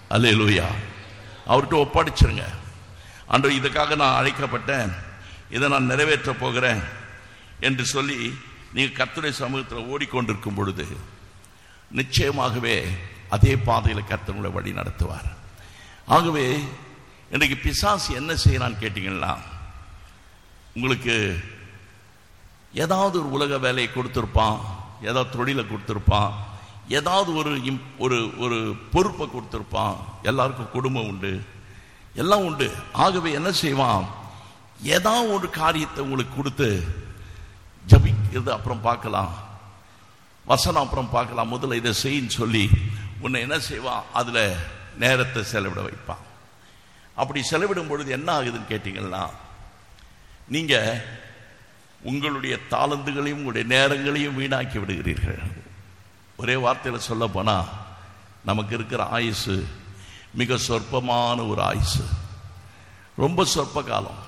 அல்லேலூயா அவர்கிட்ட ஒப்படைச்சிருங்க அன்று இதுக்காக நான் அழைக்கப்பட்டேன் இதை நான் நிறைவேற்ற போகிறேன் என்று சொல்லி நீங்கள் கர்த்தருடைய சமூகத்தில் ஓடிக்கொண்டிருக்கும் பொழுது நிச்சயமாகவே அதே பாதையில் கர்த்தனுடைய வழி நடத்துவார் ஆகவே இன்றைக்கு பிசாசு என்ன செய்யறான்னு கேட்டீங்கன்னா உங்களுக்கு ஏதாவது ஒரு உலக வேலையை கொடுத்துருப்பான் ஏதாவது தொழிலை கொடுத்துருப்பான் ஏதாவது ஒரு இம்- ஒரு ஒரு பொறுப்பை கொடுத்துருப்பான் எல்லாருக்கும் குடும்பம் உண்டு எல்லாம் உண்டு ஆகவே என்ன செய்வான் ஏதாவது ஒரு காரியத்தை உங்களுக்கு கொடுத்து ஜபிக்கிறது அப்புறம் பார்க்கலாம் வசனம் அப்புறம் பார்க்கலாம் முதல்ல இதை செய்யின்னு சொல்லி உன்னை என்ன செய்வான் அதில் நேரத்தை செலவிட வைப்பான் அப்படி செலவிடும் பொழுது என்ன ஆகுதுன்னு கேட்டீங்கன்னா நீங்க உங்களுடைய தாளந்துகளையும் உங்களுடைய நேரங்களையும் வீணாக்கி விடுகிறீர்கள் ஒரே வார்த்தையில் சொல்ல போனா நமக்கு இருக்கிற ஆயுசு மிக சொற்பமான ஒரு ஆயுசு ரொம்ப சொற்ப காலம்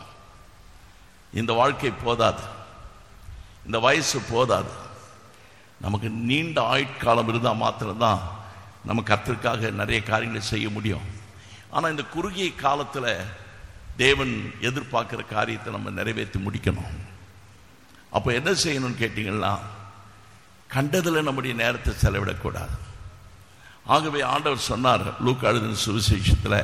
இந்த வாழ்க்கை போதாது இந்த வயசு போதாது நமக்கு நீண்ட ஆயுட்காலம் இருந்தால் மாத்திரம்தான் நம்ம கத்திற்காக நிறைய காரியங்களை செய்ய முடியும் ஆனால் இந்த குறுகிய காலத்தில் தேவன் எதிர்பார்க்கிற காரியத்தை நம்ம நிறைவேற்றி முடிக்கணும் அப்போ என்ன செய்யணும்னு கேட்டிங்கன்னா கண்டதில் நம்முடைய நேரத்தை செலவிடக்கூடாது ஆகவே ஆண்டவர் சொன்னார் லூக் அழுதின சுவிசேஷத்தில்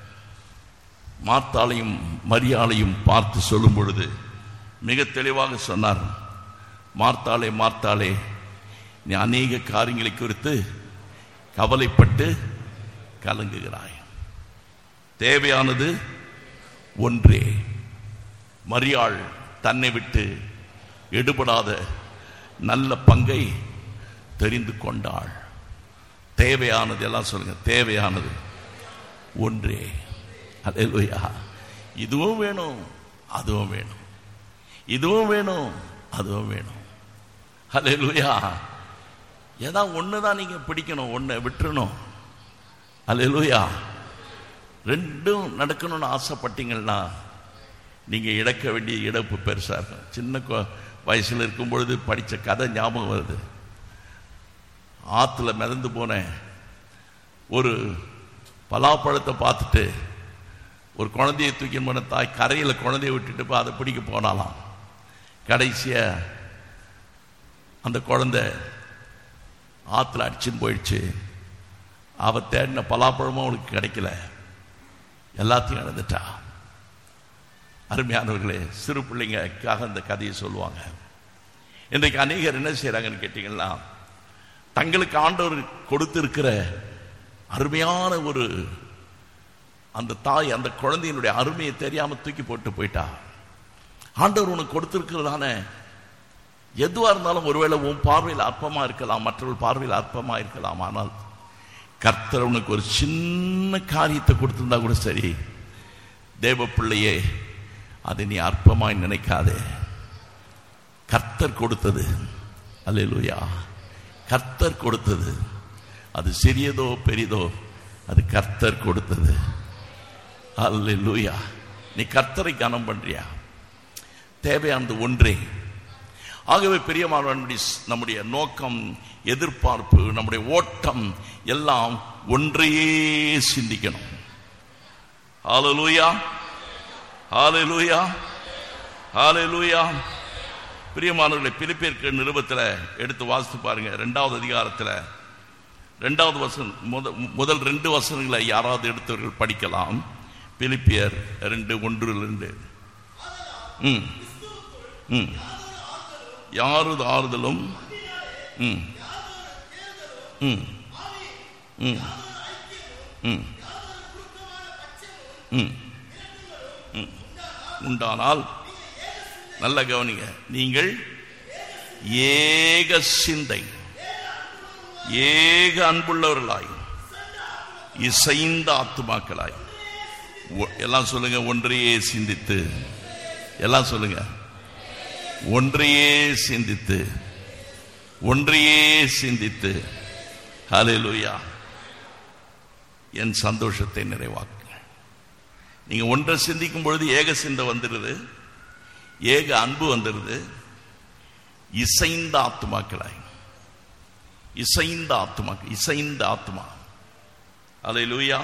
மார்த்தாளையும் மரியாளையும் பார்த்து சொல்லும் பொழுது மிக தெளிவாக சொன்னார் மார்த்தாளே மார்த்தாளே நீ அநேக காரியங்களை குறித்து கவலைப்பட்டு கலங்குகிறாய் தேவையானது ஒன்றே மரியாள் தன்னை விட்டு எடுபடாத நல்ல பங்கை தெரிந்து கொண்டாள் தேவையானது எல்லாம் சொல்லுங்க தேவையானது ஒன்றே அல்லேலூயா இதுவும் வேணும் அதுவும் வேணும் இதுவும் வேணும் அதுவும் வேணும் அல்லேலூயா ஏதாவது ஒன்று தான் நீங்கள் பிடிக்கணும் ஒன்றை விட்டுறணும் அல்லேலூயா ரெண்டும் நடக்கணும்னு ஆசைப்பட்டீங்கன்னா நீங்கள் இழக்க வேண்டிய இழப்பு பெருசாக இருக்கும் சின்ன கொ- வயசுல இருக்கும் பொழுது படித்த கதை ஞாபகம் வருது ஆற்றுல மிதந்து போனேன் ஒரு பலாப்பழத்தை பார்த்துட்டு ஒரு குழந்தையை தூக்கி போன தாய் கரையில் குழந்தைய விட்டுட்டு போய் அதை பிடிக்க போனாலாம் கடைசியாக அந்த குழந்தை ஆற்றுல அடிச்சுன்னு போயிடுச்சு அவ தேடின பலாப்பழமும் அவளுக்கு கிடைக்கல எல்லாத்தையும் இழந்துட்டா அருமையானவர்களே சிறு பிள்ளைங்களுக்காக இந்த கதையை சொல்லுவாங்க இன்றைக்கு அநேகர் என்ன செய்றாங்கன்னு கேட்டீங்கன்னா தங்களுக்கு ஆண்டவர் கொடுத்திருக்கிற அருமையான ஒரு அந்த தாய் அந்த குழந்தையினுடைய அருமையை தெரியாம தூக்கி போட்டு போயிட்டா ஆண்டவர் உனக்கு கொடுத்திருக்கிறதான எதுவா இருந்தாலும் ஒருவேளை உன் பார்வையில் அற்பமா இருக்கலாம் மற்றவர்கள் பார்வையில் அற்பமா இருக்கலாம் ஆனால் கர்த்தர் உனக்கு ஒரு சின்ன காரியத்தை கொடுத்திருந்தா கூட சரி தேவ பிள்ளையே அதை நீ அற்பமாய் நினைக்காதே கர்த்தர் கொடுத்தது அல்லேலூயா கர்த்தர் கொடுத்தது அது சிறியதோ பெரிதோ அது கர்த்தர் கொடுத்தது அல்லேலூயா நீ கர்த்தரை கனம் பண்றியா தேவையானது ஒன்றே ஆகவே பெரியமானவனுடைய நம்முடைய நோக்கம் எதிர்பார்ப்பு நம்முடைய ஓட்டம் எல்லாம் ஒன்றையே சிந்திக்கணும் ஹalleluya ஹalleluya ஹalleluya பிரியமானவர்களை பிலிப்பியர்க்கு நிருபத்தில் எடுத்து வாசித்து பாருங்க ரெண்டாவது அதிகாரத்தில் ரெண்டாவது வசனம் முத முதல் ரெண்டு வசனங்களை யாராவது எடுத்தவர்கள் படிக்கலாம் பிலிப்பியர் ரெண்டு ஒன்று ரெண்டு ம் ம் யாரது ஆறுதலும் ம் ம் ம் ம் ம் ம் உண்டானால் நல்ல கவனிங்க நீங்கள் ஏக சிந்தை ஏக அன்புள்ளவர்களாய் இசைந்த ஆத்துமாக்களாய் ஒ- எல்லாம் சொல்லுங்க ஒன்றையே சிந்தித்து எல்லாம் சொல்லுங்க ஒன்றையே சிந்தித்து ஒன்றையே சிந்தித்து ஹalleluya என் சந்தோஷத்தை நிறைவாக்குங்க நீங்க ஒன்றை சிந்திக்கும் பொழுது ஏக சிந்தை வந்துடுது ஏக அன்பு வந்துடுது இசைந்த ஆத்துமாக்களாய் இசைந்த ஆத்துமா இசைந்த ஆத்துமா ஹalleluya